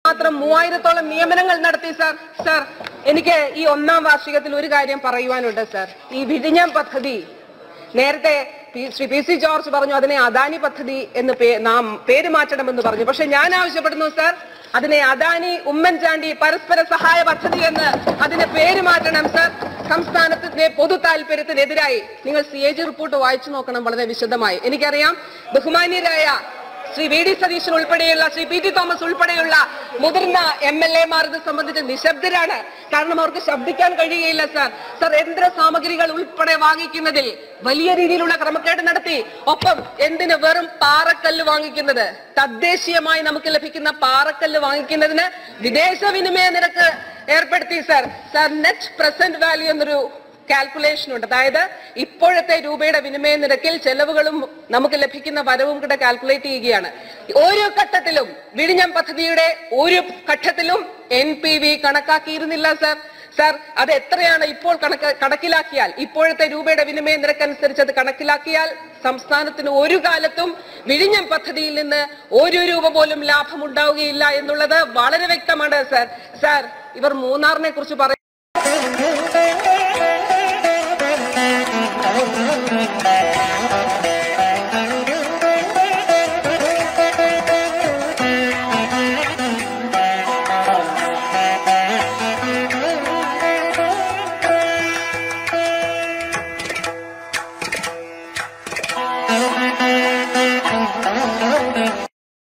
മാത്രം മൂവായിരത്തോളം നിയമനങ്ങൾ നടത്തി സാർ സാർ എനിക്ക് ഈ ഒന്നാം വാർഷികത്തിൽ ഒരു കാര്യം പറയുവാനുണ്ട് സാർ ഈ വിഴിഞ്ഞം പദ്ധതി നേരത്തെ P- Shri P C George പറഞ്ഞു അതിനെ അദാനി പദ്ധതി എന്ന് പേ- നാം പേര് മാറ്റണമെന്ന് പറഞ്ഞു പക്ഷെ ഞാൻ ആവശ്യപ്പെടുന്നു സാർ അതിനെ അദാനി ഉമ്മൻചാണ്ടി പരസ്പര സഹായ പദ്ധതി എന്ന് അതിന് പേര് മാറ്റണം സാർ സംസ്ഥാനത്തിന്റെ പൊതു താല്പര്യത്തിനെതിരായി നിങ്ങൾ സി എ ജി റിപ്പോർട്ട് വായിച്ചു നോക്കണം വളരെ വിശദമായി എനിക്കറിയാം ബഹുമാന്യരായ ശ്രീ വി ഡി സതീശൻ ഉൾപ്പെടെയുള്ള ശ്രീ പി ടി തോമസ് ഉൾപ്പെടെയുള്ള മുതിർന്ന എം എൽ എമാർ ഇത് സംബന്ധിച്ച് നിശബ്ദരാണ് കാരണം അവർക്ക് ശബ്ദിക്കാൻ കഴിയുകയില്ല സാർ സാർ യന്ത്ര സാമഗ്രികൾ ഉൾപ്പെടെ വാങ്ങിക്കുന്നതിൽ വലിയ രീതിയിലുള്ള ക്രമക്കേട് നടത്തി ഒപ്പം എന്തിന് വെറും പാറക്കല്ല് വാങ്ങിക്കുന്നത് തദ്ദേശീയമായി നമുക്ക് ലഭിക്കുന്ന പാറക്കല്ല് വാങ്ങിക്കുന്നതിന് വിദേശ വിനിമയ നിരക്ക് ഏർപ്പെടുത്തി sir sir net present value എന്നൊരു കാൽക്കുലേഷൻ ഉണ്ട് അതായത് ഇപ്പോഴത്തെ രൂപയുടെ വിനിമയ നിരക്കിൽ ചെലവുകളും നമുക്ക് ലഭിക്കുന്ന വരവും കൂടെ കാൽക്കുലേറ്റ് ചെയ്യുകയാണ് ഓരോ ഘട്ടത്തിലും വിഴിഞ്ഞം പദ്ധതിയുടെ ഒരു ഘട്ടത്തിലും എൻ പി വി കണക്കാക്കിയിരുന്നില്ല സാർ സാർ അത് എത്രയാണ് ഇപ്പോൾ കണക്ക് കണക്കിലാക്കിയാൽ ഇപ്പോഴത്തെ രൂപയുടെ വിനിമയ നിരക്കനുസരിച്ച് അത് കണക്കിലാക്കിയാൽ സംസ്ഥാനത്തിന് ഒരു കാലത്തും വിഴിഞ്ഞം പദ്ധതിയിൽ നിന്ന് ഒരു രൂപ പോലും ലാഭം ഉണ്ടാവുകയില്ല എന്നുള്ളത് വളരെ വ്യക്തമാണ് സാർ സാർ ഇവർ മൂന്നാറിനെ കുറിച്ച് പറയും